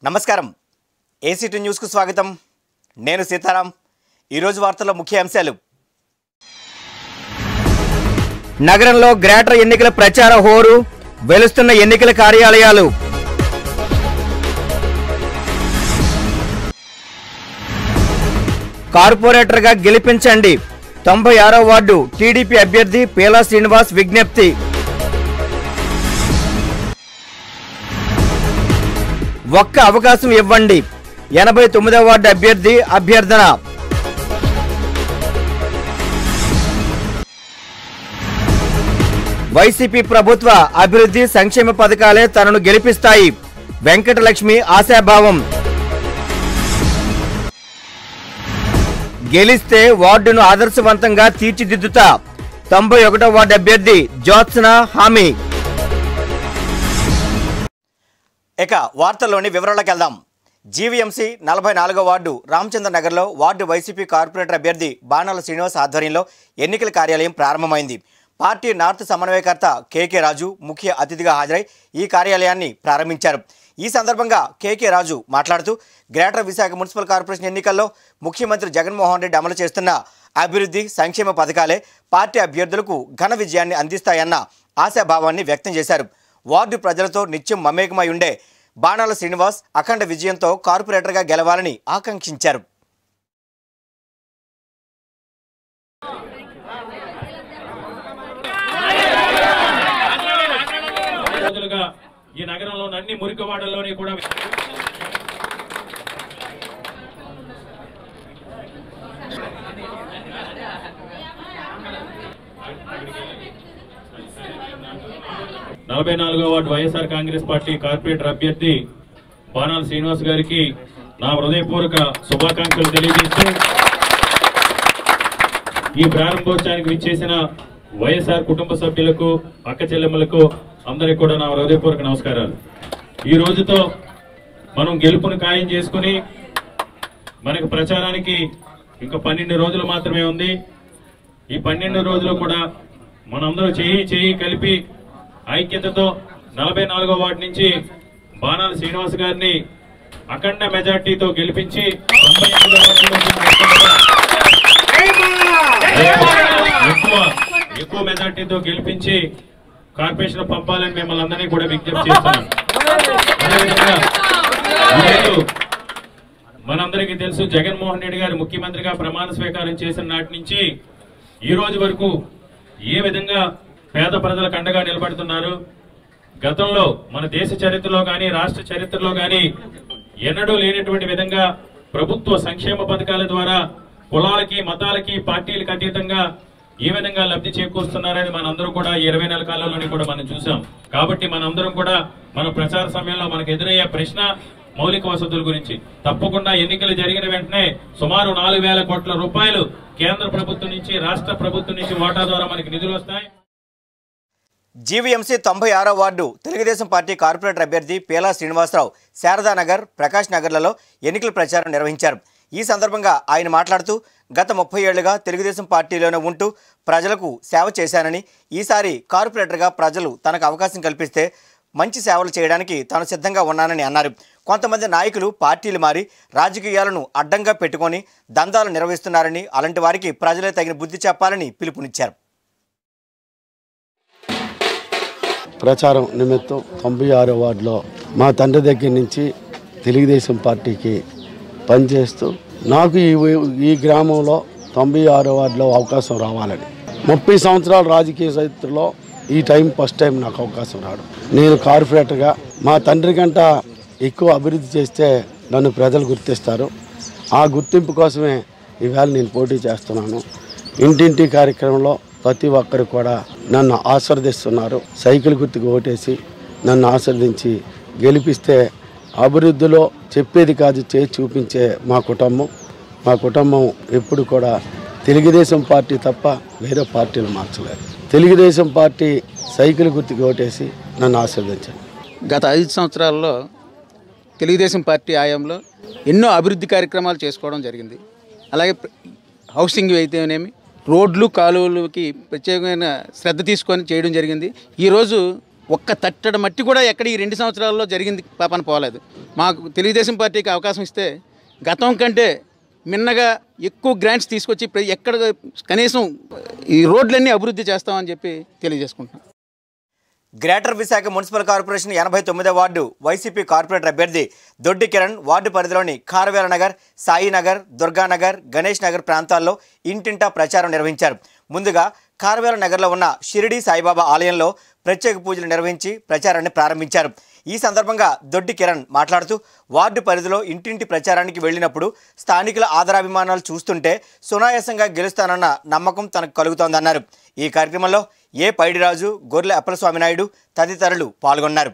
నమస్కారం ఏసీటీ న్యూస్కు స్వాగతం నేను సీతారాం ఈరోజు వార్తల్లో ముఖ్య అంశాలు నగరంలో గ్రేటర్ ఎన్నికల ప్రచార హోరు వెలుస్తున్న ఎన్నికల కార్యాలయాలు కార్పొరేటర్గా గెలిపించండి తొంభై ఆరో వార్డు టీడీపీ అభ్యర్థి పేలా శ్రీనివాస్ విజ్ఞప్తి ఒక్క అవకాశం ఇవ్వండి ఎనభై తొమ్మిదవ వార్డు అభ్యర్థి అభ్యర్థన వైసీపీ ప్రభుత్వ అభివృద్ధి సంక్షేమ పథకాలే తనను గెలిపిస్తాయి వెంకటలక్ష్మి ఆశాభావం గెలిస్తే వార్డును ఆదర్శవంతంగా తీర్చిదిద్దుతా తొంభై ఒకటో వార్డు అభ్యర్థి జ్యోత్సన హామీ ఇక వార్తల్లోని వివరాలకు వెళ్దాం జీవీఎంసీ నలభై నాలుగో వార్డు రామచంద్ర నగర్లో వార్డు వైసీపీ కార్పొరేటర్ అభ్యర్థి బాణాల శ్రీనివాస్ ఆధ్వర్యంలో ఎన్నికల కార్యాలయం ప్రారంభమైంది పార్టీ నార్త్ సమన్వయకర్త కేకే రాజు ముఖ్య అతిథిగా హాజరై ఈ కార్యాలయాన్ని ప్రారంభించారు ఈ సందర్భంగా కేకే రాజు మాట్లాడుతూ గ్రేటర్ విశాఖ మున్సిపల్ కార్పొరేషన్ ఎన్నికల్లో ముఖ్యమంత్రి జగన్మోహన్ రెడ్డి అమలు చేస్తున్న అభివృద్ధి సంక్షేమ పథకాలే పార్టీ అభ్యర్థులకు ఘన విజయాన్ని అందిస్తాయన్న ఆశాభావాన్ని వ్యక్తం చేశారు వార్డు ప్రజలతో నిత్యం మమేకమై ఉండే బాణాల శ్రీనివాస్ అఖండ విజయంతో కార్పొరేటర్గా గెలవాలని ఆకాంక్షించారు రోజులుగా ఈ నగరంలోని అన్ని మురికవాడల్లోని కూడా నలభై నాలుగో ward YSR Congress party corporator అభ్యర్థి బాణాల శ్రీనివాస్ గారికి నా హృదయపూర్వక శుభాకాంక్షలు తెలియజేస్తూ ఈ ప్రారంభోత్సవానికి విచ్చేసిన వైఎస్ఆర్ కుటుంబ సభ్యులకు అక్క చెల్లెమ్మలకు అందరికీ కూడా నా హృదయపూర్వక నమస్కారాలు ఈ రోజుతో మనం గెలుపును ఖాయం చేసుకుని మనకు ప్రచారానికి ఇంకా పన్నెండు రోజులు మాత్రమే ఉంది ఈ పన్నెండు రోజులు కూడా మనందరూ చేయి చేయి కలిపి ఐక్యతతో నలభై నాలుగో వార్డు నుంచి బాణాల శ్రీనివాస్ గారిని అఖండ మెజార్టీతో గెలిపించి తొంభై ఎనిమిదో వార్డులో ఎక్కువ ఎక్కువ మెజార్టీతో గెలిపించి కార్పొరేషన్ పంపాలని మిమ్మల్ని అందరినీ కూడా విజ్ఞప్తి చేస్తున్నాను అదేవిధంగా ఈరోజు మనందరికీ తెలుసు జగన్మోహన్ రెడ్డి గారు ముఖ్యమంత్రిగా ప్రమాణ స్వీకారం చేసిన నాటి నుంచి ఈ రోజు వరకు ఏ విధంగా పేద ప్రజలకు అండగా నిలబడుతున్నారు గతంలో మన దేశ చరిత్రలో గాని రాష్ట్ర చరిత్రలో గాని ఎన్నడూ లేనటువంటి విధంగా ప్రభుత్వ సంక్షేమ పథకాల ద్వారా కులాలకి మతాలకి పార్టీలకు అతీతంగా ఏ విధంగా లబ్ధి చేకూరుస్తున్నారని మనందరం కూడా ఈ ఇరవై నెలల కాలంలోని కూడా మనం చూసాం కాబట్టి మనందరం కూడా మన ప్రచార సమయంలో మనకు ఎదురయ్యే ప్రశ్న మౌలిక వసతుల గురించి తప్పకుండా ఎన్నికలు జరిగిన వెంటనే సుమారు నాలుగు వేల కోట్ల రూపాయలు కేంద్ర ప్రభుత్వం నుంచి రాష్ట్ర ప్రభుత్వం నుంచి వాటా ద్వారా మనకి నిధులు వస్తాయి జీవీఎంసీ తొంభై ఆరో వార్డు తెలుగుదేశం పార్టీ కార్పొరేటర్ అభ్యర్థి పేలా శ్రీనివాసరావు శారదానగర్ ప్రకాష్ నగర్లలో ఎన్నికల ప్రచారం నిర్వహించారు ఈ సందర్భంగా ఆయన మాట్లాడుతూ గత ముప్పై ఏళ్లుగా తెలుగుదేశం పార్టీలోనే ఉంటూ ప్రజలకు సేవ చేశానని ఈసారి కార్పొరేటర్గా ప్రజలు తనకు అవకాశం కల్పిస్తే మంచి సేవలు చేయడానికి తాను సిద్ధంగా ఉన్నానని అన్నారు కొంతమంది నాయకులు పార్టీలు మారి రాజకీయాలను అడ్డంగా పెట్టుకొని దందాలు నిర్వహిస్తున్నారని అలాంటి వారికి ప్రజలే తగిన బుద్ధి చెప్పాలని పిలుపునిచ్చారు ప్రచారం నిమిత్తం తొంభై ఆరో వార్డులో మా తండ్రి దగ్గర నుంచి తెలుగుదేశం పార్టీకి పనిచేస్తూ నాకు ఈ ఈ గ్రామంలో తొంభై ఆరో వార్డులో అవకాశం రావాలని ముప్పై సంవత్సరాల రాజకీయ చరిత్రలో ఈ టైం ఫస్ట్ టైం నాకు అవకాశం రావడం నేను కార్పొరేటర్గా మా తండ్రి కంట ఎక్కువ అభివృద్ధి చేస్తే నన్ను ప్రజలు గుర్తిస్తారు ఆ గుర్తింపు కోసమే ఈవేళ నేను పోటీ చేస్తున్నాను ఇంటింటి కార్యక్రమంలో ప్రతి ఒక్కరు కూడా నన్ను ఆశీర్దిస్తున్నారు సైకిల్ గుర్తుకు ఓటేసి నన్ను ఆశీర్దించి గెలిపిస్తే అభివృద్ధిలో చెప్పేది కాదు చేసి చూపించే మా కుటుంబం మా కుటుంబం ఎప్పుడు కూడా తెలుగుదేశం పార్టీ తప్ప వేరే పార్టీలు మార్చలేదు తెలుగుదేశం పార్టీ సైకిల్ గుర్తుకు ఓటేసి నన్ను ఆశీర్వదించండి గత ఐదు సంవత్సరాల్లో తెలుగుదేశం పార్టీ ఆయంలో ఎన్నో అభివృద్ధి కార్యక్రమాలు చేసుకోవడం జరిగింది అలాగే ప్ర- హౌసింగ్ అయితేనేమి రోడ్లు కాలువలకి ప్రత్యేకమైన శ్రద్ధ తీసుకొని చేయడం జరిగింది ఈరోజు ఒక్క తట్టడి మట్టి కూడా ఎక్కడ ఈ రెండు సంవత్సరాల్లో జరిగింది పాపన పోలేదు మాకు తెలుగుదేశం పార్టీకి అవకాశం ఇస్తే గతం కంటే మిన్నగా ఎక్కువ గ్రాంట్స్ తీసుకొచ్చి ప్ర- ఎక్కడ కనీసం ఈ రోడ్లన్నీ అభివృద్ధి చేస్తామని చెప్పి తెలియజేసుకుంటున్నాం గ్రేటర్ విశాఖ మున్సిపల్ కార్పొరేషన్ ఎనభై తొమ్మిదో వార్డు వైసీపీ కార్పొరేటర్ అభ్యర్థి దొడ్డి కిరణ్ వార్డు పరిధిలోని ఖారవేల నగర్ సాయినగర్ దుర్గానగర్ గణేష్ నగర్ ప్రాంతాల్లో ఇంటింటా ప్రచారం నిర్వహించారు ముందుగా ఖారవేల నగర్లో ఉన్న షిరిడి సాయిబాబా ఆలయంలో ప్రత్యేక పూజలు నిర్వహించి ప్రచారాన్ని ప్రారంభించారు ఈ సందర్భంగా దొడ్డి కిరణ్ మాట్లాడుతూ వార్డు పరిధిలో ఇంటింటి ప్రచారానికి వెళ్ళినప్పుడు స్థానికుల ఆదరాభిమానాలు చూస్తుంటే సునాయాసంగా గెలుస్తానన్న నమ్మకం తనకు కలుగుతోందన్నారు ఈ కార్యక్రమంలో ఏ పైడిరాజు గొర్రె అప్పలస్వామి నాయుడు తదితరులు పాల్గొన్నారు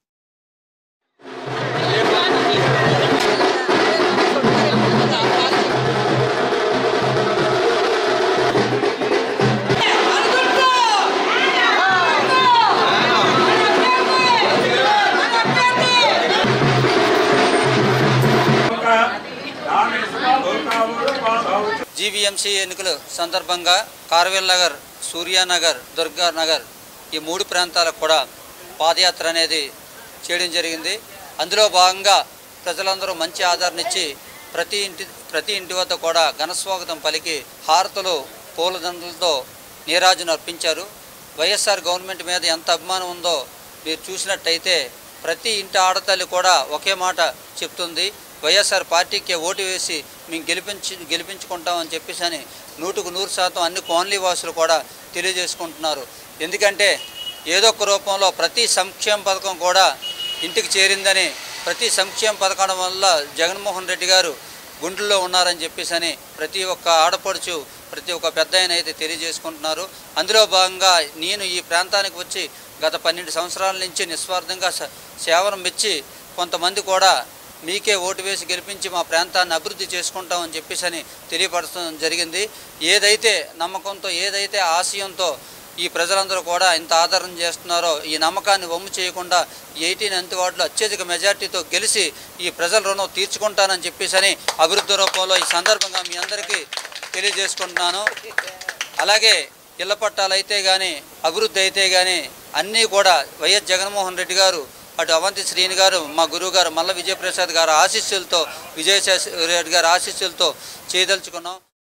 జీవీఎంసీ ఎన్నికల సందర్భంగా కార్వెల్ నగర్ సూర్యానగర్ దుర్గా నగర్ ఈ మూడు ప్రాంతాలకు కూడా పాదయాత్ర అనేది చేయడం జరిగింది అందులో భాగంగా ప్రజలందరూ మంచి ఆదరణ ఇచ్చి ప్రతి ఇంటి ప్రతి ఇంటి వద్ద కూడా ఘనస్వాగతం పలికి హారతులు పూలదండలతో నీరాజును అర్పించారు వైఎస్ఆర్ గవర్నమెంట్ మీద ఎంత అభిమానం ఉందో మీరు చూసినట్టయితే ప్రతి ఇంటి ఆడతల్లి కూడా ఒకే మాట చెప్తుంది వైఎస్ఆర్ పార్టీకి ఓటు వేసి మేము గెలిపించి గెలిపించుకుంటామని చెప్పేసి అని నూటుకు నూరు శాతం అన్ని కోన్లీ వాసులు కూడా తెలియజేసుకుంటున్నారు ఎందుకంటే ఏదో ఒక రూపంలో ప్రతి సంక్షేమ పథకం కూడా ఇంటికి చేరిందని ప్రతి సంక్షేమ పథకం వల్ల జగన్మోహన్ రెడ్డి గారు గుండెల్లో ఉన్నారని చెప్పేసి అని ప్రతి ఒక్క ఆడపడుచు ప్రతి ఒక్క పెద్ద ఆయన అయితే తెలియజేసుకుంటున్నారు అందులో భాగంగా నేను ఈ ప్రాంతానికి వచ్చి గత పన్నెండు సంవత్సరాల నుంచి నిస్వార్థంగా స- సేవను మెచ్చి కొంతమంది కూడా మీకే ఓటు వేసి గెలిపించి మా ప్రాంతాన్ని అభివృద్ధి చేసుకుంటామని చెప్పేసి అని తెలియపరచడం జరిగింది ఏదైతే నమ్మకంతో ఏదైతే ఆశయంతో ఈ ప్రజలందరూ కూడా ఇంత ఆదరణ చేస్తున్నారో ఈ నమ్మకాన్ని వమ్ము చేయకుండా ఎయిటీన్ అంత వార్డులో అత్యధిక మెజార్టీతో గెలిచి ఈ ప్రజల రుణం తీర్చుకుంటానని చెప్పేసి అని అభివృద్ధి రూపంలో ఈ సందర్భంగా మీ అందరికీ తెలియజేసుకుంటున్నాను అలాగే ఇళ్ల పట్టాలు అయితే కానీ అభివృద్ధి అయితే కానీ అన్నీ కూడా వైఎస్ జగన్మోహన్ రెడ్డి గారు అటు అవంతి శ్రీని గారు మా గురువు గారు మల్ల విజయప్రసాద్ గారు ఆశీస్సులతో విజయశాస్త్రి రెడ్డి గారి ఆశీస్సులతో చేయదలుచుకున్నాం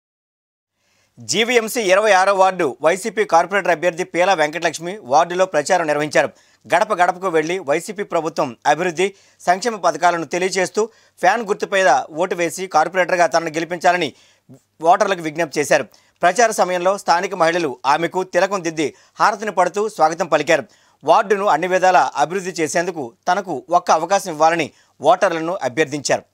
జీవీఎంసీ ఇరవై ఆరో వార్డు వైసీపీ కార్పొరేటర్ అభ్యర్థి పీల వెంకటలక్ష్మి వార్డులో ప్రచారం నిర్వహించారు గడప గడపకు వెళ్లి వైసీపీ ప్రభుత్వం అభివృద్ధి సంక్షేమ పథకాలను తెలియజేస్తూ ఫ్యాన్ గుర్తుపై ఓటు వేసి కార్పొరేటర్గా తనను గెలిపించాలని ఓటర్లకు విజ్ఞప్తి చేశారు ప్రచార సమయంలో స్థానిక మహిళలు ఆమెకు తిలకం దిద్ది హారతిని పడుతూ స్వాగతం పలికారు వార్డును అన్ని విధాల అభివృద్ధి చేసేందుకు తనకు ఒక్క అవకాశం ఇవ్వాలని ఓటర్లను అభ్యర్థించారు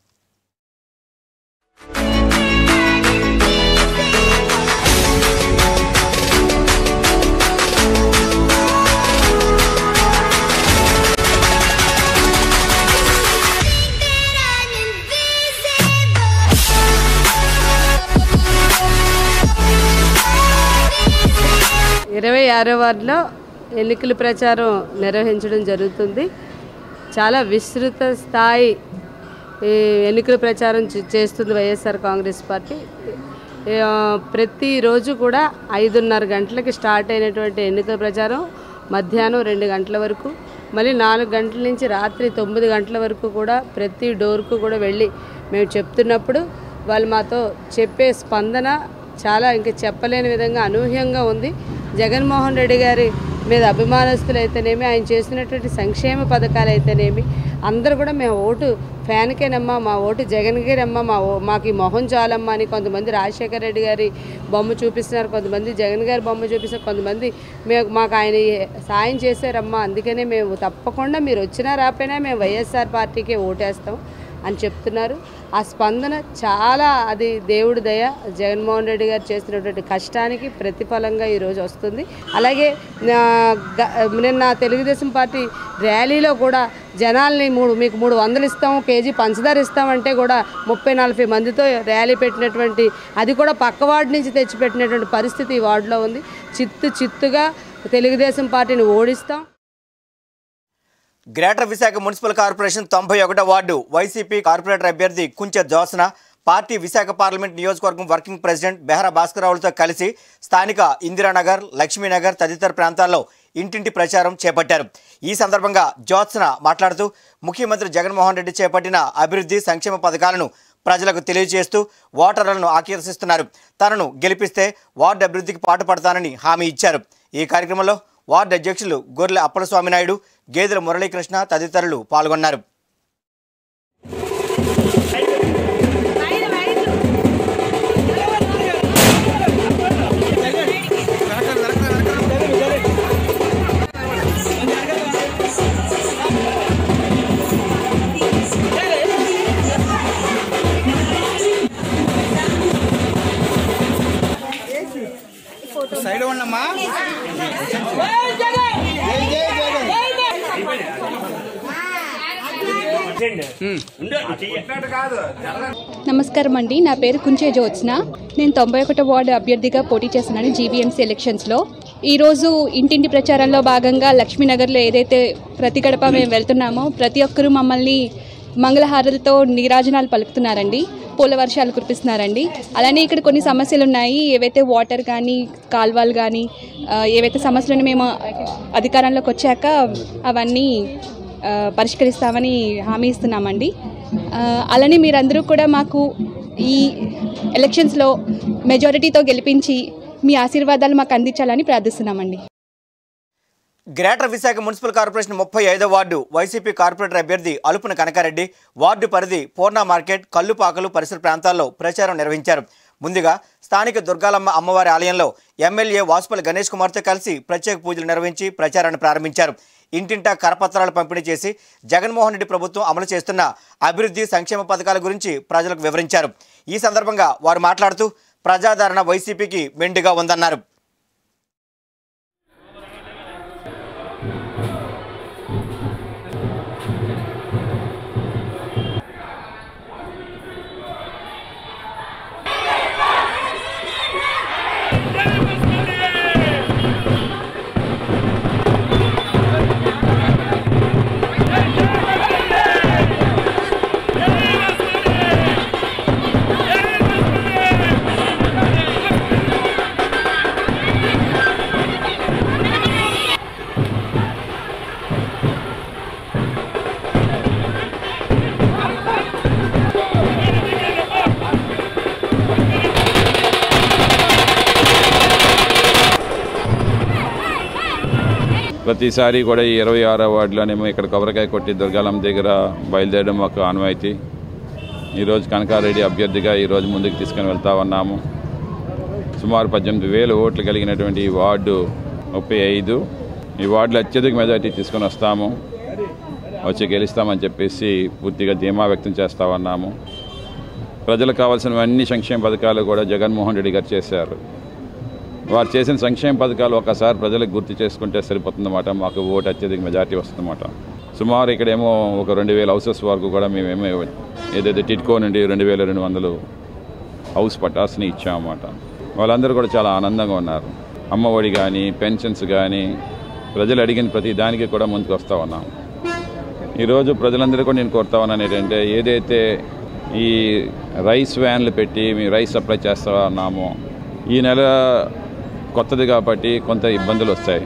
ఇరవై ఆరో వార్డులో ఎన్నికల ప్రచారం నిర్వహించడం జరుగుతుంది చాలా విస్తృత స్థాయి ఈ ఎన్నికల ప్రచారం చే- చేస్తుంది వైఎస్ఆర్ కాంగ్రెస్ పార్టీ ఆ, ప్రతిరోజు కూడా ఐదున్నర గంటలకి స్టార్ట్ అయినటువంటి ఎన్నికల ప్రచారం మధ్యాహ్నం రెండు గంటల వరకు మళ్ళీ నాలుగు గంటల నుంచి రాత్రి తొమ్మిది గంటల వరకు కూడా ప్రతి డోర్కు కూడా వెళ్ళి మేము చెప్తున్నప్పుడు వాళ్ళు మాతో చెప్పే స్పందన చాలా ఇంకా చెప్పలేని విధంగా అనూహ్యంగా ఉంది జగన్మోహన్ రెడ్డి గారి మీద అభిమానస్తులు అయితేనేమి ఆయన చేసినటువంటి సంక్షేమ పథకాలు అయితేనేమి అందరూ కూడా మేము ఓటు ఫ్యాన్కేనమ్మా మా ఓటు జగన్కేనమ్మా మా ఓ మాకు ఈ మొహం చాలమ్మా అని కొంతమంది రాజశేఖర రెడ్డి గారి బొమ్మ చూపిస్తున్నారు కొంతమంది జగన్ గారి బొమ్మ చూపిస్తున్నారు కొంతమంది మేము మాకు ఆయన సాయం చేశారమ్మా అందుకనే మేము తప్పకుండా మీరు వచ్చినా రాపోయినా మేము వైఎస్ఆర్ పార్టీకే ఓటేస్తాం అని చెప్తున్నారు ఆ స్పందన చాలా అది దేవుడి దయ జగన్మోహన్ రెడ్డి గారు చేసినటువంటి కష్టానికి ప్రతిఫలంగా ఈరోజు వస్తుంది అలాగే నా గ- నిన్న తెలుగుదేశం పార్టీ ర్యాలీలో కూడా జనాల్ని మూడు మీకు మూడు వందలు ఇస్తాం కేజీ పంచదార ఇస్తామంటే కూడా ముప్పై నలభై మందితో ర్యాలీ పెట్టినటువంటి అది కూడా పక్క వార్డు నుంచి తెచ్చిపెట్టినటువంటి పరిస్థితి ఈ వార్డులో ఉంది చిత్తు చిత్తుగా తెలుగుదేశం పార్టీని ఓడిస్తాం గ్రేటర్ విశాఖ మున్సిపల్ కార్పొరేషన్ తొంభై ఒకటో వార్డు వైసీపీ కార్పొరేటర్ అభ్యర్థి కుంచె జోసన పార్టీ విశాఖ పార్లమెంట్ నియోజకవర్గం వర్కింగ్ ప్రెసిడెంట్ బెహరా భాస్కరరావులతో కలిసి స్థానిక ఇందిరానగర్ లక్ష్మీనగర్ తదితర ప్రాంతాల్లో ఇంటింటి ప్రచారం చేపట్టారు ఈ సందర్భంగా జ్యోత్సన మాట్లాడుతూ ముఖ్యమంత్రి జగన్మోహన్ రెడ్డి చేపట్టిన అభివృద్ధి సంక్షేమ పథకాలను ప్రజలకు తెలియజేస్తూ ఓటర్లను ఆకర్షిస్తున్నారు తనను గెలిపిస్తే వార్డు అభివృద్ధికి పాటుపడతానని హామీ ఇచ్చారు ఈ కార్యక్రమంలో వార్డు అధ్యక్షులు గొర్రెల అప్పలస్వామి నాయుడు గేదెల మురళీకృష్ణ తదితరులు పాల్గొన్నారు నమస్కారం అండి నా పేరు కుంచే జ్యోత్స్న నేను తొంభై ఒకటో వార్డు అభ్యర్థిగా పోటీ చేస్తున్నాను జీవీఎంసీ ఎలక్షన్స్లో ఈరోజు ఇంటింటి ప్రచారంలో భాగంగా లక్ష్మీనగర్లో ఏదైతే ప్రతి గడప మేము వెళ్తున్నామో ప్రతి ఒక్కరూ మమ్మల్ని మంగళహారలతో నీరాజనాలు పలుకుతున్నారండి పూల వర్షాలు కురిపిస్తున్నారండి అలానే ఇక్కడ కొన్ని సమస్యలు ఉన్నాయి ఏవైతే వాటర్ కానీ కాల్వలు కానీ ఆ, ఏవైతే సమస్యలను మేము అధికారంలోకి వచ్చాక అవన్నీ ఆ, పరిష్కరిస్తామని హామీ ఇస్తున్నామండి ఆ, అలానే మీరందరూ కూడా మాకు ఈ ఎలక్షన్స్లో మెజారిటీతో గెలిపించి మీ ఆశీర్వాదాలు మాకు అందించాలని ప్రార్థిస్తున్నామండి గ్రేటర్ విశాఖ మున్సిపల్ కార్పొరేషన్ ముప్పై ఐదో వార్డు వైసీపీ కార్పొరేటర్ అభ్యర్థి అలుపున కనకారెడ్డి వార్డు పరిధి పూర్ణ మార్కెట్ కల్లుపాకలు పరిసర ప్రాంతాల్లో ప్రచారం నిర్వహించారు ముందుగా స్థానిక దుర్గాలమ్మ అమ్మవారి ఆలయంలో ఎమ్మెల్యే వాసుపల్లి గణేష్ కుమార్తో కలిసి ప్రత్యేక పూజలు నిర్వహించి ప్రచారాన్ని ప్రారంభించారు ఇంటింటా కరపత్రాలు పంపిణీ చేసి జగన్మోహన్ రెడ్డి ప్రభుత్వం అమలు చేస్తున్న అభివృద్ధి సంక్షేమ పథకాల గురించి ప్రజలకు వివరించారు ఈ సందర్భంగా వారు మాట్లాడుతూ ప్రజాదరణ వైసీపీకి మెండుగా ఉందన్నారు ప్రతిసారి కూడా ఈ ఇరవై ఆరో వార్డులోనేమో ఇక్కడ కొబ్బరికాయ కొట్టి దుర్గాలమ్మ దగ్గర బయలుదేరడం మాకు ఆనవాయితీ ఈరోజు కనకారెడ్డి అభ్యర్థిగా ఈరోజు ముందుకు తీసుకొని వెళ్తా ఉన్నాము సుమారు పద్దెనిమిది వేల ఓట్లు కలిగినటువంటి ఈ వార్డు ముప్పై ఐదు ఈ వార్డులో అత్యధిక మెజార్టీ తీసుకొని వస్తాము వచ్చి గెలుస్తామని చెప్పేసి పూర్తిగా ధీమా వ్యక్తం చేస్తా ఉన్నాము ప్రజలకు కావాల్సినవన్నీ సంక్షేమ పథకాలు కూడా జగన్మోహన్ రెడ్డి గారు చేశారు వారు చేసిన సంక్షేమ పథకాలు ఒకసారి ప్రజలకు గుర్తు చేసుకుంటే సరిపోతుందన్నమాట మాకు ఓటు అత్యధిక మెజార్టీ వస్తుందన్నమాట సుమారు ఇక్కడేమో ఒక రెండు వేల హౌసెస్ వరకు కూడా మేమేమో ఏదైతే టిట్కో నుండి రెండు వేల రెండు వందలు హౌస్ పటాస్ని ఇచ్చామన్నమాట వాళ్ళందరూ కూడా చాలా ఆనందంగా ఉన్నారు అమ్మఒడి కానీ పెన్షన్స్ కానీ ప్రజలు అడిగిన ప్రతి దానికి కూడా ముందుకు వస్తూ ఉన్నాం ఈరోజు ప్రజలందరూ కూడా నేను కోరుతా ఉన్నాను ఏంటంటే ఏదైతే ఈ రైస్ వ్యాన్లు పెట్టి మేము రైస్ సప్లై చేస్తా ఉన్నామో ఈ నెల కొత్తది కాబట్టి కొంత ఇబ్బందులు వస్తాయి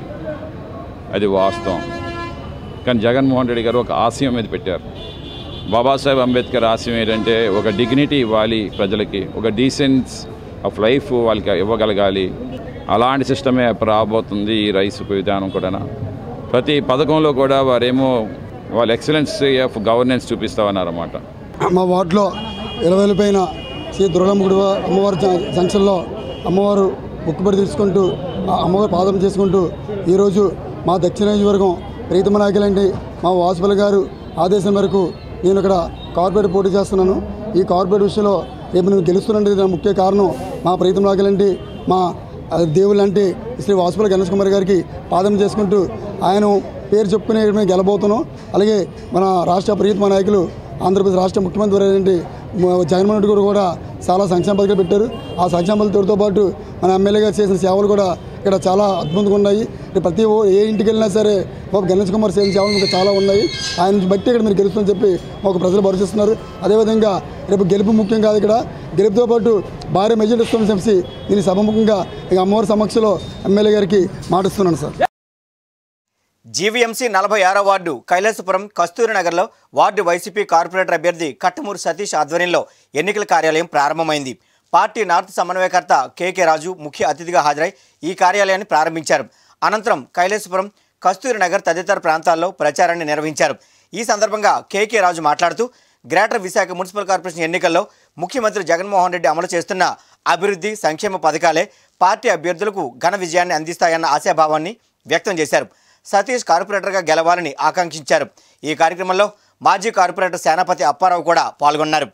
అది వాస్తవం కానీ జగన్మోహన్ రెడ్డి గారు ఒక ఆశయం మీద పెట్టారు బాబాసాహెబ్ అంబేద్కర్ ఆశయం ఏంటంటే ఒక డిగ్నిటీ ఇవ్వాలి ప్రజలకి ఒక డీసెన్స్ ఆఫ్ లైఫ్ వాళ్ళకి ఇవ్వగలగాలి అలాంటి సిస్టమే రాబోతుంది ఈ రైస్ విధానం కూడా ప్రతి పథకంలో కూడా వారేమో వాళ్ళ ఎక్సలెన్సీ ఆఫ్ గవర్నెన్స్ చూపిస్తామన్నారన్నమాట మా వార్డులో ఇరవై పైన శ్రీ దుర్గమ్మ గుడి వా- అమ్మవారి జ- జంక్షన్లో అమ్మవారు మొక్కుబడి తీసుకుంటూ ఆ అమ్మవారి పాదం చేసుకుంటూ ఈరోజు మా దక్షిణ నియోజకవర్గం ప్రీతమ నాయకులండి మా వాసుపల్లి గారు ఆదేశం మేరకు నేను ఇక్కడ కార్పొరేట్ పోటీ చేస్తున్నాను ఈ కార్పొరేట్ విషయంలో రేపు నేను గెలుస్తున్నానంటే దానికి ముఖ్య కారణం మా ప్రీతమ నాయకులంటి మా ఆ, దేవుళ్ళంటి శ్రీ వాసుపల్లి గణేష్ కుమార్ గారికి పాదం చేసుకుంటూ ఆయన పేరు చెప్పుకుని మేము గెలబోతున్నాం అలాగే మన రాష్ట్ర ప్రీతమ నాయకులు ఆంధ్రప్రదేశ్ రాష్ట్ర ముఖ్యమంత్రి అయినటువంటి మ- జగన్మోహన్ రెడ్డి గారు కూడా చాలా సంక్షేమ పథకాలు పెట్టారు ఆ సంక్షేమ పథకాలతో పాటు మన ఎమ్మెల్యే గారు చేసిన సేవలు కూడా ఇక్కడ చాలా అద్భుతంగా ఉన్నాయి రేపు ప్రతి ఓ ఏ ఇంటికి వెళ్ళినా సరే బాబు గణేష్ కుమార్ సేవ సేవలు ఇంకా చాలా ఉన్నాయి ఆయన బట్టి ఇక్కడ మీరు గెలుస్తుందని చెప్పి మాకు ప్రజలు భరోసిస్తున్నారు అదేవిధంగా రేపు గెలుపు ముఖ్యం కాదు ఇక్కడ గెలుపుతో పాటు భారీ మెజార్టీ ఇస్తామని చెప్పి దీన్ని సభముఖంగా ఇక అమ్మవారి సమక్షంలో ఎమ్మెల్యే గారికి మాటిస్తున్నాను సార్ జీవీఎంసీ నలభై ఆరో వార్డు కైలాసపురం కస్తూరి నగర్లో వార్డు వైసీపీ కార్పొరేటర్ అభ్యర్థి కట్టమూరు సతీష్ ఆధ్వర్యంలో ఎన్నికల కార్యాలయం ప్రారంభమైంది పార్టీ నార్త్ సమన్వయకర్త కేకే రాజు ముఖ్య అతిథిగా హాజరై ఈ కార్యాలయాన్ని ప్రారంభించారు అనంతరం కైలాసపురం కస్తూరి నగర్ తదితర ప్రాంతాల్లో ప్రచారాన్ని నిర్వహించారు ఈ సందర్భంగా కేకే రాజు మాట్లాడుతూ గ్రేటర్ విశాఖ మున్సిపల్ కార్పొరేషన్ ఎన్నికల్లో ముఖ్యమంత్రి జగన్మోహన్ రెడ్డి అమలు చేస్తున్న అభివృద్ధి సంక్షేమ పథకాలే పార్టీ అభ్యర్థులకు ఘన విజయాన్ని అందిస్తాయన్న ఆశాభావాన్ని వ్యక్తం చేశారు సతీష్ కార్పొరేటర్గా గెలవాలని ఆకాంక్షించారు ఈ కార్యక్రమంలో మాజీ కార్పొరేటర్ సేనాపతి అప్పారావు కూడా పాల్గొన్నారు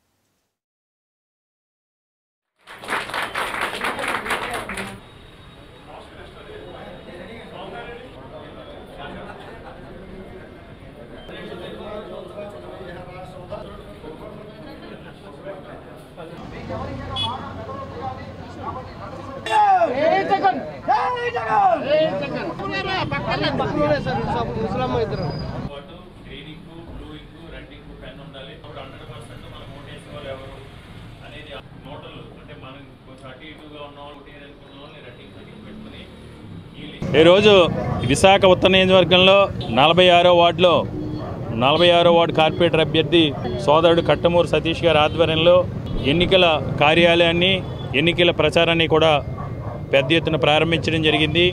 ఈరోజు విశాఖ ఉత్తర నియోజకవర్గంలో నలభై ఆరో వార్డులో నలభై ఆరో వార్డు కార్పొరేటర్ అభ్యర్థి సోదరుడు కట్టమూరు సతీష్ గారి ఆధ్వర్యంలో ఎన్నికల కార్యాలయాన్ని ఎన్నికల ప్రచారాన్ని కూడా పెద్ద ఎత్తున ప్రారంభించడం జరిగింది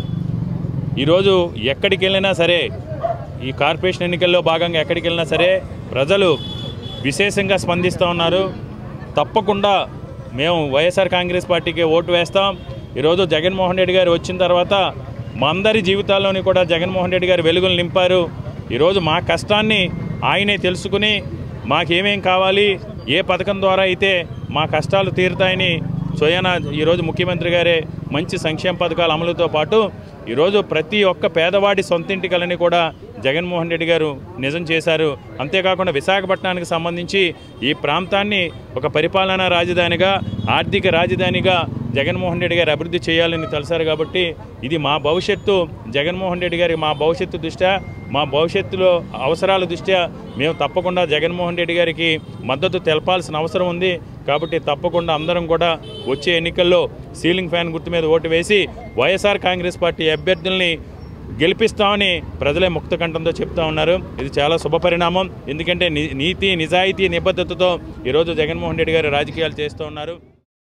ఈరోజు ఎక్కడికి వెళ్ళినా సరే ఈ కార్పొరేషన్ ఎన్నికల్లో భాగంగా ఎక్కడికి వెళ్ళినా సరే ప్రజలు విశేషంగా స్పందిస్తూ ఉన్నారు తప్పకుండా మేము వైఎస్ఆర్ కాంగ్రెస్ పార్టీకి ఓటు వేస్తాం ఈరోజు జగన్మోహన్ రెడ్డి గారు వచ్చిన తర్వాత మా అందరి జీవితాల్లోని కూడా జగన్మోహన్ రెడ్డి గారు వెలుగులు నింపారు ఈరోజు మా కష్టాన్ని ఆయనే తెలుసుకుని మాకేమేం కావాలి ఏ పథకం ద్వారా అయితే మా కష్టాలు తీరుతాయని స్వయాన ఈరోజు ముఖ్యమంత్రి గారే మంచి సంక్షేమ పథకాల అమలుతో పాటు ఈరోజు ప్రతి ఒక్క పేదవాడి సొంతింటి కలని కూడా జగన్మోహన్ రెడ్డి గారు నిజం చేశారు అంతేకాకుండా విశాఖపట్నానికి సంబంధించి ఈ ప్రాంతాన్ని ఒక పరిపాలనా రాజధానిగా ఆర్థిక రాజధానిగా జగన్మోహన్ రెడ్డి గారు అభివృద్ధి చేయాలని తెలిసారు కాబట్టి ఇది మా భవిష్యత్తు జగన్మోహన్ రెడ్డి గారి మా భవిష్యత్తు దృష్ట్యా మా భవిష్యత్తులో అవసరాల దృష్ట్యా మేము తప్పకుండా జగన్మోహన్ రెడ్డి గారికి మద్దతు తెలపాల్సిన అవసరం ఉంది కాబట్టి తప్పకుండా అందరం కూడా వచ్చే ఎన్నికల్లో సీలింగ్ ఫ్యాన్ గుర్తు మీద ఓటు వేసి వైఎస్ఆర్ కాంగ్రెస్ పార్టీ అభ్యర్థుల్ని గెలిపిస్తామని ప్రజలే ముక్త కంఠంతో చెప్తా ఉన్నారు ఇది చాలా శుభపరిణామం ఎందుకంటే ని- నీతి నిజాయితీ నిబద్ధతతో ఈరోజు జగన్మోహన్ రెడ్డి గారు రాజకీయాలు చేస్తూ ఉన్నారు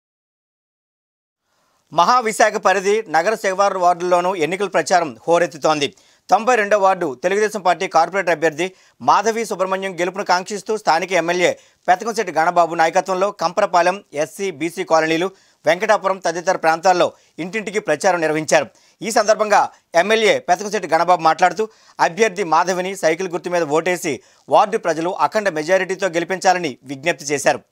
మహావిశాఖ పరిధి నగర శివారు వార్డుల్లోనూ ఎన్నికల ప్రచారం హోరెత్తుతోంది తొంభై రెండో వార్డు తెలుగుదేశం పార్టీ కార్పొరేటర్ అభ్యర్థి మాధవి సుబ్రహ్మణ్యం గెలుపును కాంక్షిస్తూ స్థానిక ఎమ్మెల్యే పెతకంశెట్టి గణబాబు నాయకత్వంలో కంపరపాలెం ఎస్సీ బీసీ కాలనీలు వెంకటాపురం తదితర ప్రాంతాల్లో ఇంటింటికి ప్రచారం నిర్వహించారు ఈ సందర్భంగా ఎమ్మెల్యే పెతకంశెట్టి గణబాబు మాట్లాడుతూ అభ్యర్థి మాధవిని సైకిల్ గుర్తు మీద ఓటేసి వార్డు ప్రజలు అఖండ మెజారిటీతో గెలిపించాలని విజ్ఞప్తి చేశారు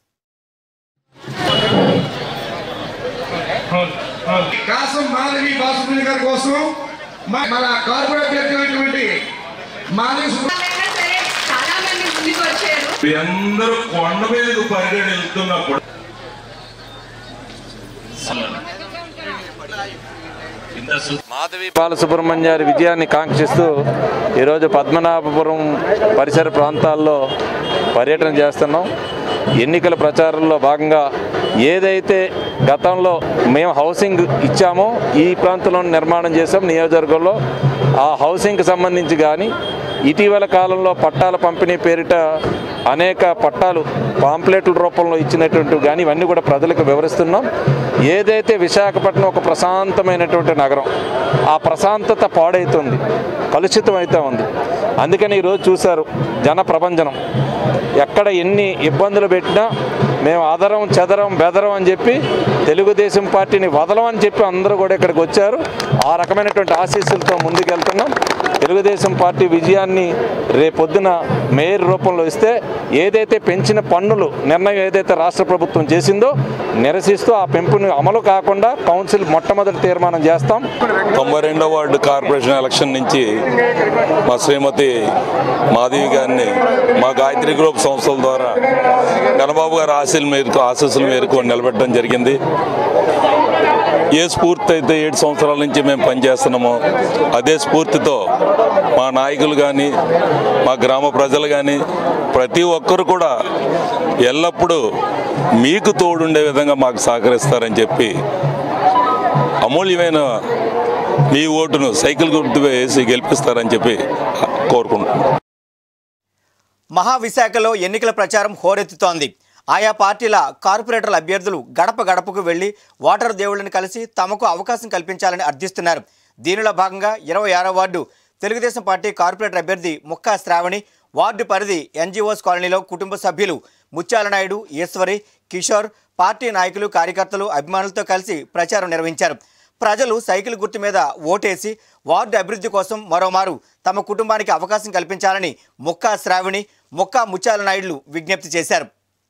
కాసం మాధవి బాసుమణి గారి కోసం మ- మన కార్పొరేట్ అభ్యర్థి అయినటువంటి మాధవి సుబ్రహ్మణ్యం మీ అందరూ కొండ మీదకు పరిగెడి వెళ్తున్నప్పుడు మాధవి బాలసుబ్రహ్మణ్యారి విజయాన్ని కాంక్షిస్తూ ఈరోజు పద్మనాభపురం పరిసర ప్రాంతాల్లో పర్యటన చేస్తున్నాం ఎన్నికల ప్రచారంలో భాగంగా ఏదైతే గతంలో మేము హౌసింగ్ ఇచ్చామో ఈ ప్రాంతంలో నిర్మాణం చేసాం నియోజకవర్గంలో ఆ హౌసింగ్కి సంబంధించి కానీ ఇటీవల కాలంలో పట్టాల పంపిణీ పేరిట అనేక పట్టాలు పాంప్లెట్ల రూపంలో ఇచ్చినటువంటి కానీ ఇవన్నీ కూడా ప్రజలకు వివరిస్తున్నాం ఏదైతే విశాఖపట్నం ఒక ప్రశాంతమైనటువంటి నగరం ఆ ప్రశాంతత పాడైతుంది కలుషితం అవుతూ ఉంది అందుకని ఈరోజు చూశారు జన ప్రభంజనం ఎక్కడ ఎన్ని ఇబ్బందులు పెట్టినా మేము అదరం చెదరం బెదరం అని చెప్పి తెలుగుదేశం పార్టీని వదలం అని చెప్పి అందరూ కూడా ఇక్కడికి వచ్చారు ఆ రకమైనటువంటి ఆశీస్సులతో ముందుకెళ్తున్నాం తెలుగుదేశం పార్టీ విజయాన్ని రేపొద్దున మేయర్ రూపంలో ఇస్తే ఏదైతే పెంచిన పన్నులు నిర్ణయం ఏదైతే రాష్ట్ర ప్రభుత్వం చేసిందో నిరసిస్తూ ఆ పెంపుని అమలు కాకుండా కౌన్సిల్ మొట్టమొదటి తీర్మానం చేస్తాం తొంభై రెండో వార్డు కార్పొరేషన్ ఎలక్షన్ నుంచి మా శ్రీమతి మాధవి గారిని మా గాయత్రి గ్రూప్ సంస్థల ద్వారా గణబాబు గారి ఆశీల మేరకు ఆశీస్సుల మేరకు నిలబెట్టడం జరిగింది ఏ స్ఫూర్తి అయితే ఏడు సంవత్సరాల నుంచి మేము పనిచేస్తున్నామో అదే స్ఫూర్తితో మా నాయకులు కానీ మా గ్రామ ప్రజలు కానీ ప్రతి ఒక్కరు కూడా ఎల్లప్పుడూ మీకు తోడుండే విధంగా మాకు సహకరిస్తారని చెప్పి అమూల్యమైన మీ ఓటును సైకిల్ గుర్తు వేసి గెలిపిస్తారని చెప్పి కోరుకుంటున్నాను మహావిశాఖలో ఎన్నికల ప్రచారం హోరెత్తుతోంది ఆయా పార్టీల కార్పొరేటర్ల అభ్యర్థులు గడప గడపకు వెళ్లి ఓటర్ దేవుళ్ళని కలిసి తమకు అవకాశం కల్పించాలని అర్థిస్తున్నారు దీనిలో భాగంగా ఇరవై ఆరో వార్డు తెలుగుదేశం పార్టీ కార్పొరేటర్ అభ్యర్థి ముక్కా శ్రావణి వార్డు పరిధి ఎన్జీఓస్ కాలనీలో కుటుంబ సభ్యులు ముత్యాల నాయుడు ఈశ్వరి కిషోర్ పార్టీ నాయకులు కార్యకర్తలు అభిమానులతో కలిసి ప్రచారం నిర్వహించారు ప్రజలు సైకిల్ గుర్తు మీద ఓటేసి వార్డు అభివృద్ధి కోసం మరోమారు తమ కుటుంబానికి అవకాశం కల్పించాలని ముక్కా శ్రావణి ముక్కా ముత్యాల నాయుడులు విజ్ఞప్తి చేశారు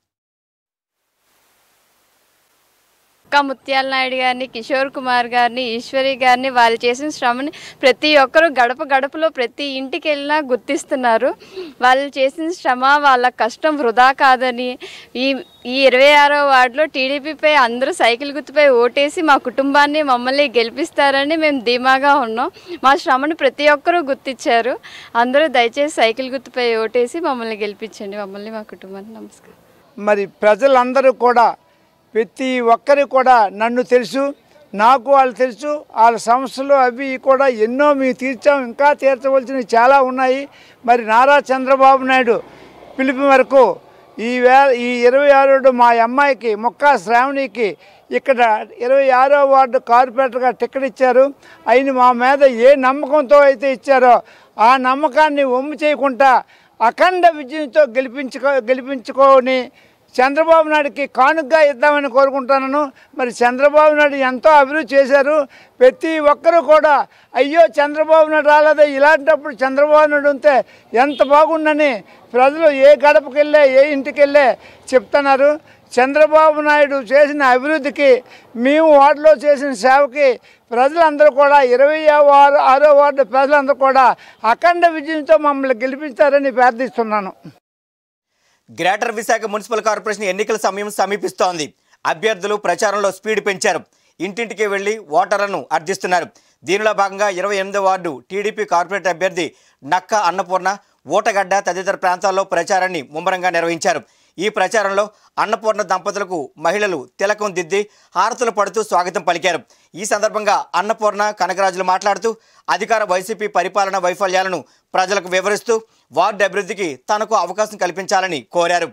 ఒక్క ముత్యాల నాయుడు గారిని కిషోర్ కుమార్ గారిని ఈశ్వరి గారిని వాళ్ళు చేసిన శ్రమని ప్రతి ఒక్కరు గడప గడపలో ప్రతి ఇంటికి వెళ్ళినా గుర్తిస్తున్నారు వాళ్ళు చేసిన శ్రమ వాళ్ళ కష్టం వృధా కాదని ఈ ఈ ఇరవై ఆరో వార్డులో టీడీపీపై అందరూ సైకిల్ గుర్తుపై ఓటేసి మా కుటుంబాన్ని మమ్మల్ని గెలిపిస్తారని మేము ధీమాగా ఉన్నాం మా శ్రమను ప్రతి ఒక్కరూ గుర్తించారు అందరూ దయచేసి సైకిల్ గుర్తుపై ఓటేసి మమ్మల్ని గెలిపించండి మమ్మల్ని మా కుటుంబాన్ని నమస్కారం మరి ప్రజలందరూ కూడా ప్రతి ఒక్కరికి కూడా నన్ను తెలుసు నాకు వాళ్ళు తెలుసు వాళ్ళ సమస్యలు అవి కూడా ఎన్నో మేము తీర్చాం ఇంకా తీర్చవలసినవి చాలా ఉన్నాయి మరి నారా చంద్రబాబు నాయుడు పిలుపు మేరకు ఈ వే ఈ ఇరవై ఆరు మా అమ్మాయికి మొక్కా శ్రావణికి ఇక్కడ ఇరవై ఆరో వార్డు కార్పొరేటర్గా టికెట్ ఇచ్చారు ఆయన మా మీద ఏ నమ్మకంతో అయితే ఇచ్చారో ఆ నమ్మకాన్ని ఒమ్ము చేయకుండా అఖండ విజయంతో గెలిపించుకో గెలిపించుకొని చంద్రబాబు నాయుడుకి కానుకగా ఇద్దామని కోరుకుంటున్నాను మరి చంద్రబాబు నాయుడు ఎంతో అభివృద్ధి చేశారు ప్రతి ఒక్కరూ కూడా అయ్యో చంద్రబాబు నాయుడు రాలేదే ఇలాంటప్పుడు చంద్రబాబు నాయుడు ఉంటే ఎంత బాగుండని ప్రజలు ఏ గడపకి వెళ్ళే ఏ ఇంటికి వెళ్ళే చెప్తున్నారు చంద్రబాబు నాయుడు చేసిన అభివృద్ధికి మేము వార్డులో చేసిన సేవకి ప్రజలందరూ కూడా ఇరవై ఆరు ఆరో వార్డు ప్రజలందరూ కూడా అఖండ విజయంతో మమ్మల్ని గెలిపిస్తారని ప్రార్థిస్తున్నాను గ్రేటర్ విశాఖ మున్సిపల్ కార్పొరేషన్ ఎన్నికల సమయం సమీపిస్తోంది అభ్యర్థులు ప్రచారంలో స్పీడ్ పెంచారు ఇంటింటికి వెళ్లి ఓటర్లను అర్థిస్తున్నారు దీనిలో భాగంగా ఇరవై ఎనిమిదో వార్డు టీడీపీ కార్పొరేటర్ అభ్యర్థి నక్క అన్నపూర్ణ ఓటగడ్డ తదితర ప్రాంతాల్లో ప్రచారాన్ని ముమ్మరంగా నిర్వహించారు ఈ ప్రచారంలో అన్నపూర్ణ దంపతులకు మహిళలు తిలకం దిద్ది హారతులు పడుతూ స్వాగతం పలికారు ఈ సందర్భంగా అన్నపూర్ణ కనకరాజులు మాట్లాడుతూ అధికార వైసీపీ పరిపాలన వైఫల్యాలను ప్రజలకు వివరిస్తూ వార్డు అభివృద్ధికి తనకు అవకాశం కల్పించాలని కోరారు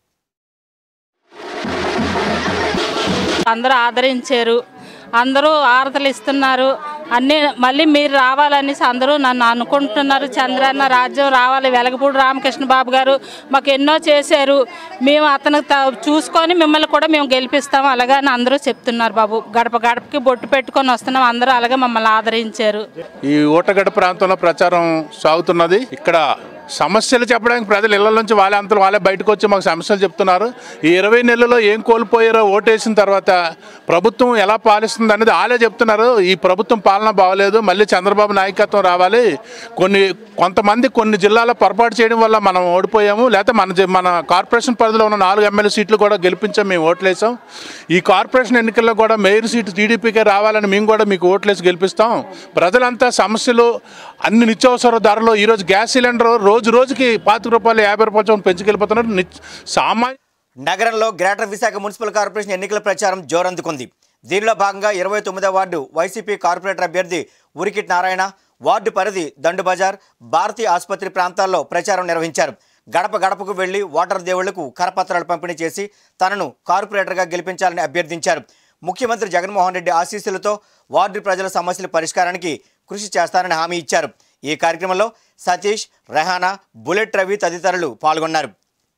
అందరూ ఆదరించారు అందరూ ఆరతలు ఇస్తున్నారు అన్నీ మళ్ళీ మీరు రావాలనేసి అందరూ నన్ను అనుకుంటున్నారు చంద్రన్న రాజ్యం రావాలి వెలగపూడి రామకృష్ణ బాబు గారు మాకు ఎన్నో చేశారు మేము అతను త- చూసుకొని మిమ్మల్ని కూడా మేము గెలిపిస్తాం అలాగే అని అందరూ చెప్తున్నారు బాబు గడప గడపకి బొట్టు పెట్టుకొని వస్తున్నాం అందరూ అలాగే మమ్మల్ని ఆదరించారు ఈ ఓటగడ్డ ప్రాంతంలో ప్రచారం సాగుతున్నది ఇక్కడ సమస్యలు చెప్పడానికి ప్రజలు ఇళ్ల నుంచి వాళ్ళే అంతలో వాళ్ళే బయటకు వచ్చి మాకు సమస్యలు చెప్తున్నారు ఈ ఇరవై నెలల్లో ఏం కోల్పోయారో ఓటేసిన తర్వాత ప్రభుత్వం ఎలా పాలిస్తుంది అనేది వాళ్ళే చెప్తున్నారు ఈ ప్రభుత్వం పాలన బాగలేదు మళ్ళీ చంద్రబాబు నాయకత్వం రావాలి కొన్ని కొంతమంది కొన్ని జిల్లాలో పొరపాటు చేయడం వల్ల మనం ఓడిపోయాము లేకపోతే మన జి- మన కార్పొరేషన్ పరిధిలో ఉన్న నాలుగు ఎమ్మెల్యే సీట్లు కూడా గెలిపించాం మేము ఓట్లేసాం ఈ కార్పొరేషన్ ఎన్నికల్లో కూడా మేయర్ సీటు టీడీపీకే రావాలని మేము కూడా మీకు ఓట్లేసి గెలిపిస్తాం ప్రజలంతా సమస్యలు అన్ని నిత్యావసర ధరలు ఈరోజు గ్యాస్ సిలిండర్ రోజు రోజుకి పాతిక రూపాయలు యాభై రూపాయలు చొప్పున పెంచుకెళ్ళిపోతున్నారు నిత్య- సామాన్య నగరంలో గ్రేటర్ విశాఖ మున్సిపల్ కార్పొరేషన్ ఎన్నికల ప్రచారం జోరందుకుంది దీనిలో భాగంగా ఇరవై తొమ్మిదో వార్డు వైసీపీ కార్పొరేటర్ అభ్యర్థి ఉరికిట్ నారాయణ వార్డు పరిధి దండు బజార్ భారతీ ఆసుపత్రి ప్రాంతాల్లో ప్రచారం నిర్వహించారు గడప గడపకు వెళ్లి ఓటర్ దేవుళ్లకు కరపత్రాలు పంపిణీ చేసి తనను కార్పొరేటర్గా గెలిపించాలని అభ్యర్థించారు ముఖ్యమంత్రి జగన్మోహన్ రెడ్డి ఆశీస్సులతో వార్డు ప్రజల సమస్యల పరిష్కారానికి కృషి చేస్తానని హామీ ఇచ్చారు ఈ కార్యక్రమంలో సతీష్ రెహానా బుల్లెట్ రవి తదితరులు పాల్గొన్నారు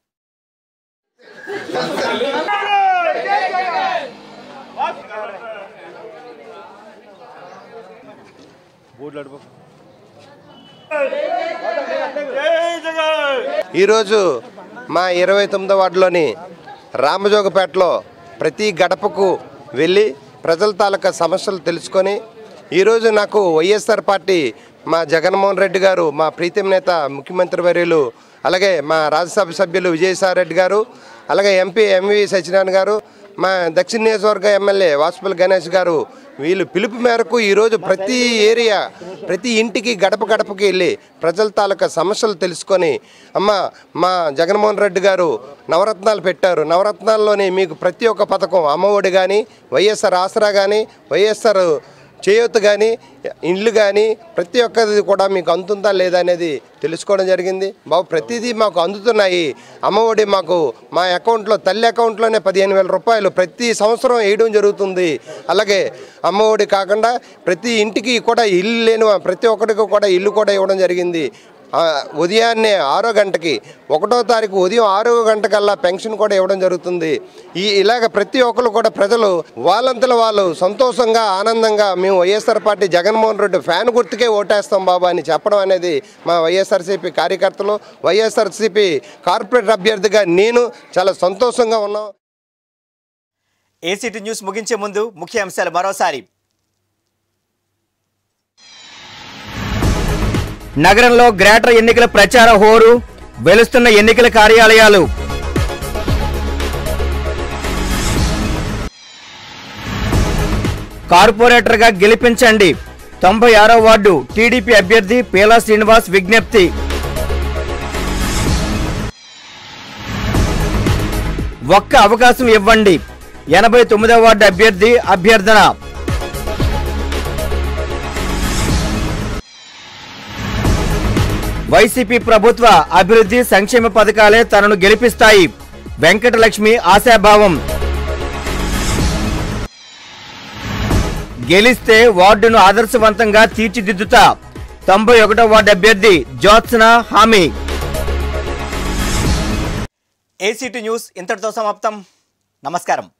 ఈరోజు మా ఇరవై తొమ్మిదో వార్డులోని రామజోగపేటలో ప్రతి గడపకు వెళ్ళి ప్రజల తాలూకా సమస్యలు తెలుసుకొని ఈరోజు నాకు వైఎస్ఆర్ పార్టీ మా జగన్మోహన్ రెడ్డి గారు మా ప్రీతం నేత ముఖ్యమంత్రి వర్యులు అలాగే మా రాజ్యసభ సభ్యులు విజయసాయి రెడ్డి గారు అలాగే ఎంపీ ఎంవి సత్యనారాయణ గారు మా దక్షిణ నియోజకవర్గ ఎమ్మెల్యే వాసుపల్లి గణేష్ గారు వీళ్ళు పిలుపు మేరకు ఈరోజు ప్రతి ఏరియా ప్రతి ఇంటికి గడప గడపకి వెళ్ళి ప్రజల తాలూకా సమస్యలు తెలుసుకొని అమ్మ మా జగన్మోహన్ రెడ్డి గారు నవరత్నాలు పెట్టారు నవరత్నాల్లోని మీకు ప్రతి ఒక్క పథకం అమ్మఒడి కానీ వైఎస్ఆర్ ఆసరా కానీ వైఎస్ఆర్ చేయూత కానీ ఇండ్లు కానీ ప్రతి ఒక్కది కూడా మీకు అందుతుందా లేదా అనేది తెలుసుకోవడం జరిగింది బాబు ప్రతిదీ మాకు అందుతున్నాయి అమ్మఒడి మాకు మా అకౌంట్లో తల్లి అకౌంట్లోనే పదిహేను వేల రూపాయలు ప్రతి సంవత్సరం వేయడం జరుగుతుంది అలాగే అమ్మఒడి కాకుండా ప్రతి ఇంటికి కూడా ఇల్లు లేని వా- ప్రతి ఒక్కరికి కూడా ఇల్లు కూడా ఇవ్వడం జరిగింది ఆ, ఉదయాన్నే ఆరో గంటకి ఒకటో తారీఖు ఉదయం ఆరో గంటకల్లా పెన్షన్ కూడా ఇవ్వడం జరుగుతుంది ఈ ఇలాగ ప్రతి ఒక్కరు కూడా ప్రజలు వాళ్ళంతలో వాళ్ళు సంతోషంగా ఆనందంగా మేము వైఎస్ఆర్ పార్టీ జగన్మోహన్ రెడ్డి ఫ్యాన్ గుర్తుకే ఓటేస్తాం బాబా అని చెప్పడం అనేది మా వైఎస్ఆర్సీపీ కార్యకర్తలు వైఎస్ఆర్సీపీ కార్పొరేటర్ అభ్యర్థిగా నేను చాలా సంతోషంగా ఉన్నాం ఏసీటీ న్యూస్ ముగించే ముందు ముఖ్య అంశాలు మరోసారి నగరంలో గ్రేటర్ ఎన్నికల ప్రచార హోరు వెలుస్తున్న ఎన్నికల కార్యాలయాలు కార్పొరేటర్గా గెలిపించండి తొంభై ఆరో వార్డు టీడీపీ అభ్యర్థి పేలా శ్రీనివాస్ విజ్ఞప్తి ఒక్క అవకాశం ఇవ్వండి ఎనభై తొమ్మిదో వార్డు అభ్యర్థి అభ్యర్థన వైసీపీ ప్రభుత్వ అభివృద్ధి సంక్షేమ పథకాలే తనను గెలిపిస్తాయి వెంకటలక్ష్మి ఆశాభావం గెలిస్తే వార్డును ఆదర్శవంతంగా తీర్చిదిద్దుతా తొంభై ఒకటో వార్డు అభ్యర్థి జ్యోత్సన హామీ ఏసీటీ న్యూస్ ఇంతటితో సమాప్తం నమస్కారం